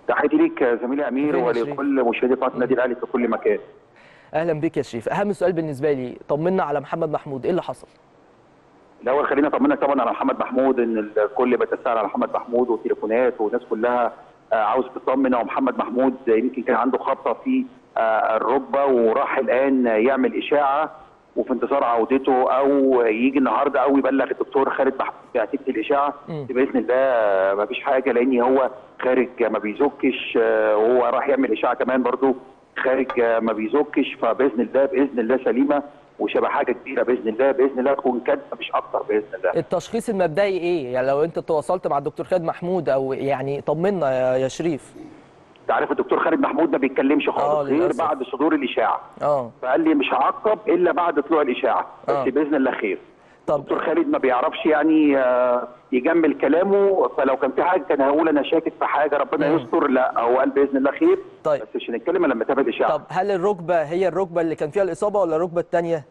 تحياتي ليك زميلي امير فين يا شريف؟ ولكل مشاهدي قناه النادي الاهلي في كل مكان اهلا بك يا شريف اهم سؤال بالنسبه لي طمنا على محمد محمود ايه اللي حصل الاول خلينا اطمنك طبعا على محمد محمود ان الكل بيتساءل على محمد محمود وتليفونات والناس كلها آه، عاوز تطمن هو محمد محمود يمكن كان عنده خبطه في آه، الركبه وراح الان يعمل اشاعه وفي انتظار عودته او يجي النهارده او يبلغ الدكتور خالد محمود بنتيجه الاشاعه مم. باذن الله ما فيش حاجه لان هو خارج ما بيزكش آه، وهو راح يعمل اشاعه كمان برضو خارج آه، ما بيزكش فباذن الله باذن الله سليمه وشبه حاجه كبيره باذن الله باذن الله تكون كده مش اكتر باذن الله التشخيص المبدئي ايه يعني لو انت تواصلت مع الدكتور خالد محمود او يعني طمنا يا- يا شريف انت عارف الدكتور خالد محمود ما بيتكلمش آه، خالص غير للأسف. بعد صدور الاشاعه اه فقال لي مش هعقب الا بعد طلوع الاشاعه بس آه. باذن الله خير طب الدكتور خالد ما بيعرفش يعني آه، يجمل كلامه فلو كان في حاجه كان هيقول انا شاكك في حاجه ربنا مم. يستر لا هو قال باذن الله خير طيب. بس مش هنتكلم إلا لما تابع الاشاعه طب هل الركبه هي الركبه اللي كان فيها الاصابه ولا الركبه الثانيه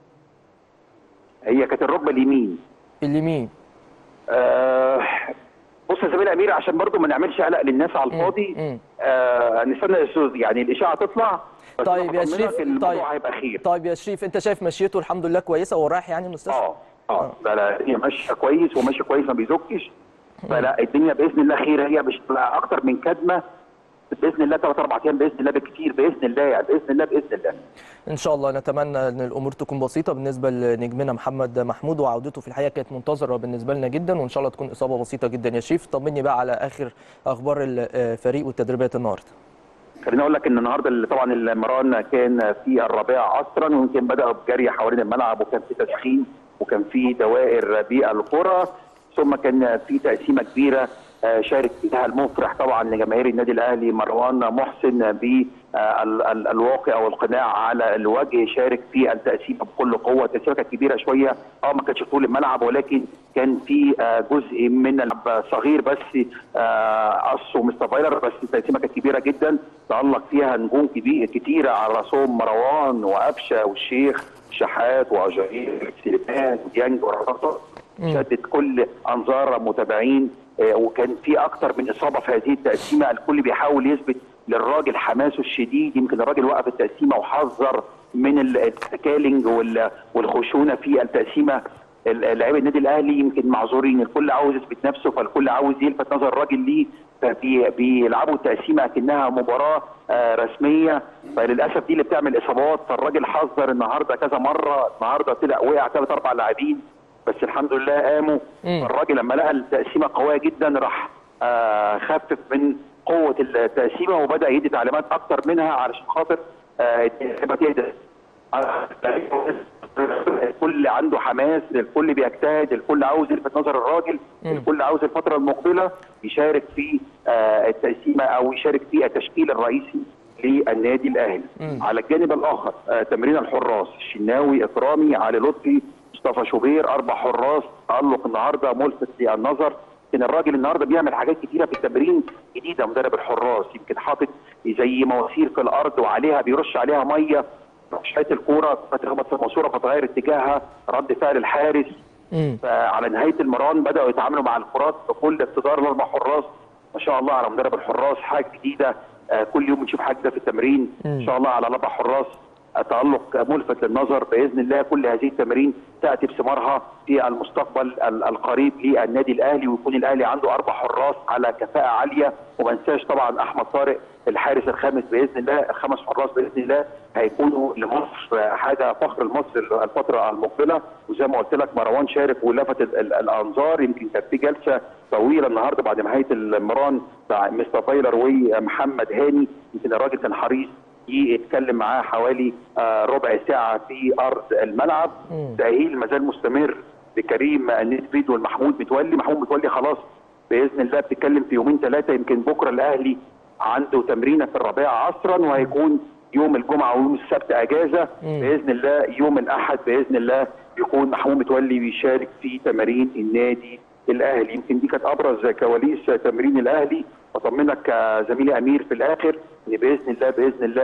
هي كانت الركبه اليمين اليمين آه بص يا زميلي امير عشان برضو ما نعملش قلق للناس على الفاضي مم. آه نستنى الأستاذ، يعني الاشاعه تطلع بس طيب أنا يا بطمنك شريف الموضوع طيب هيبقى خير طيب يا شريف انت شايف مشيته الحمد لله كويسه وهو رايح يعني المستشفى اه اه لا لا هي ماشيه كويس وماشيه كويس ما بيزكش فلا الدنيا باذن الله خير هي مش تبقى اكتر من كدمه باذن الله ثلاث اربع ايام باذن الله بالكثير باذن الله يعني باذن الله باذن الله ان شاء الله نتمنى ان الامور تكون بسيطه بالنسبه لنجمنا محمد محمود وعودته في الحقيقه كانت منتظره بالنسبه لنا جدا وان شاء الله تكون اصابه بسيطه جدا يا شريف طمني بقى على اخر اخبار الفريق والتدريبات النهارده خليني اقول لك ان النهارده اللي طبعا المران كان في الرابعه عصرا ويمكن بداوا بجري حوالين الملعب وكان في تسخين وكان في دوائر بالقرى ثم كان في تقسيمه كبيره آه، شارك فيها المفرح طبعا لجماهير النادي الاهلي مروان محسن بالواقع والقناع على الوجه شارك في التقسيمه بكل قوه التقسيمه كانت كبيره شويه اه ما كانتش طول الملعب ولكن كان في آه، جزء من الملعب صغير بس آه، قص ومستر فايلر بس التقسيمه كانت كبيره جدا تالق فيها نجوم كبيره كتيره على راسهم مروان وابشه والشيخ شحات واجاير سليمان وديانج ورقصه شدت كل انظار متابعين آه، وكان في اكتر من اصابه في هذه التقسيمه الكل بيحاول يثبت للراجل حماسه الشديد يمكن الراجل وقف التقسيمه وحذر من ال- التكالنج وال- والخشونه في التقسيمه ال- لعيبه النادي الاهلي يمكن معذورين الكل عاوز يثبت نفسه فالكل عاوز يلفت نظر الراجل ليه فبيلعبوا التقسيمه اكنها مباراه آه، رسميه فللاسف دي اللي بتعمل اصابات فالراجل حذر النهارده كذا مره النهارده طلع وقع ثلاث اربع لاعبين بس الحمد لله قاموا مم. فالراجل لما لقى التقسيمه قويه جدا راح آه، خفف من قوه التقسيمه وبدا يدي تعليمات اكتر منها علشان خاطر آه، اللعيبه تهدى الكل عنده حماس الكل بيجتهد الكل عاوز يلفت نظر الراجل مم. الكل عاوز الفتره المقبله يشارك في آه، التقسيمه او يشارك في التشكيل الرئيسي للنادي الاهلي مم. على الجانب الاخر آه، تمرين الحراس الشناوي اكرامي علي لطفي مصطفى شوبير اربع حراس تالق النهارده ملفت للنظر ان الراجل النهارده بيعمل حاجات كتيره في التمرين جديده مدرب الحراس يمكن حاطط زي مواسير في الارض وعليها بيرش عليها ميه شحات الكوره فتخبط في الماسوره فتغير اتجاهها رد فعل الحارس مم. فعلى نهايه المران بداوا يتعاملوا مع الكرات بكل اقتدار الاربع حراس ما شاء الله على مدرب الحراس حاجه جديده آه، كل يوم بنشوف حاجه جديدة في التمرين مم. ان شاء الله على الاربع حراس آه، تالق ملفت للنظر باذن الله كل هذه التمارين تاتي بثمارها في المستقبل ال- القريب للنادي الاهلي ويكون الاهلي عنده اربع حراس على كفاءه عاليه وما ننساش طبعا احمد طارق الحارس الخامس باذن الله خمس حراس باذن الله هيكونوا لمصر حاجه فخر لمصر الفتره المقبله وزي ما قلت لك مروان شارك ولفت ال- ال- الانظار يمكن كانت في جلسه طويله النهارده بعد نهايه المران بتاع مستر فايلر ومحمد هاني يمكن الراجل كان حريص يتكلم معاه حوالي آه، ربع ساعه في ارض الملعب مم. تاهيل مازال مستمر بكريم نسبيد والمحمود متولي محمود متولي خلاص باذن الله بتتكلم في يومين ثلاثه يمكن بكره الاهلي عنده تمرينه في الربيع عصرا وهيكون يوم الجمعه ويوم السبت اجازه مم. باذن الله يوم الاحد باذن الله يكون محمود متولي بيشارك في تمارين النادي الاهلي يمكن دي كانت ابرز كواليس تمرين الاهلي اطمنك يا زميلي امير في الاخر ان باذن الله باذن الله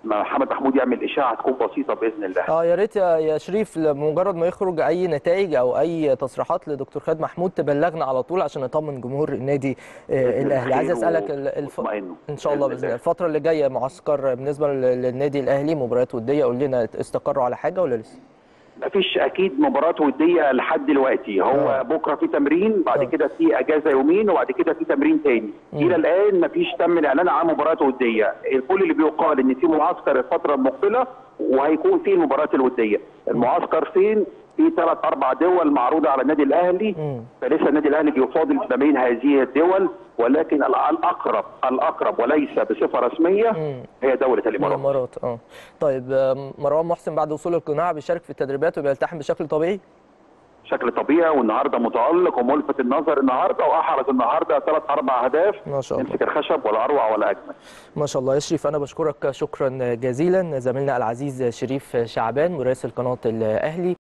محمد محمود يعمل اشاعه هتكون بسيطه باذن الله اه يا ريت يا يا شريف مجرد ما يخرج اي نتائج او اي تصريحات لدكتور خالد محمود تبلغنا على طول عشان نطمن جمهور النادي آه، الاهلي عايز اسالك ال- الف... واطمئنوا. ان شاء الله باذن الله الفتره اللي جايه معسكر بالنسبه لل- للنادي الاهلي مباريات وديه قول لنا استقروا على حاجه ولا لسه مفيش اكيد مباراه وديه لحد دلوقتي هو آه. بكره في تمرين بعد آه. كده في اجازه يومين وبعد كده في تمرين تاني مم. الى الان مفيش تم الاعلان عن مباراه وديه كل اللي بيقال ان في معسكر الفتره المقبله وهيكون في المباراه الوديه المعسكر فين في ثلاث اربع دول معروضه على النادي الاهلي مم. فلسه النادي الاهلي بيفاضل ما بين هذه الدول ولكن ال- الاقرب الاقرب وليس بصفه رسميه مم. هي دوله الامارات الامارات اه طيب آه، مروان محسن بعد وصول القناع بيشارك في التدريبات وبيلتحم بشكل طبيعي بشكل طبيعي والنهارده متالق وملفت النظر النهارده واحرز النهارده ثلاث اربع اهداف ما شاء الله يمسك الخشب ولا اروع ولا اجمل ما شاء الله يا شريف انا بشكرك شكرا جزيلا زميلنا العزيز شريف شعبان مراسل قناه الاهلي